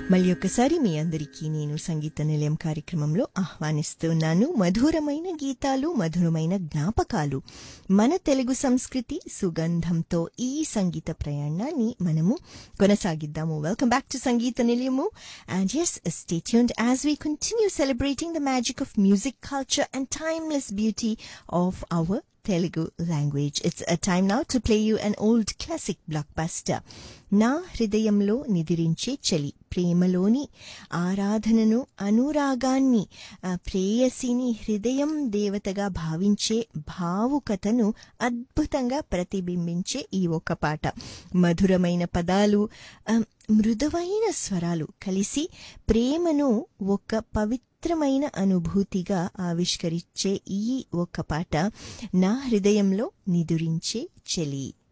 మళ్ళీ ఒకసారి మీ అందరికీ నేను సంగీత నిలయం కార్యక్రమంలో ఆహ్వానిస్తున్నాను మధురమైన గీతాలు మధురమైన జ్ఞాపకాలు మన తెలుగు సంస్కృతి సుగంధంతో ఈ సంగీత ప్రయాణాన్ని మనము కొనసాగిద్దాము welcome back to Sangeetha Nilayamu and as stay tuned as we continue celebrating the magic of music culture and timeless beauty of our Telugu language. It's a time now to play you an old classic blockbuster. నా హృదయంలో నిదిరించే చలి ప్రేమలోని ఆరాధనను అనురాగాన్ని ఆ, ప్రేయసిని హృదయం దేవతగా భావించే భావుకతను అద్భుతంగా ప్రతిబింబించే ఈ ఒక్క పాట మధురమైన పదాలు ఆ, మృదువైన స్వరాలు కలిసి ప్రేమను ఒక పవిత్రమైన అనుభూతిగా ఆవిష్కరించే ఈ ఒక్క పాట నా హృదయంలో నిదురించే చెలి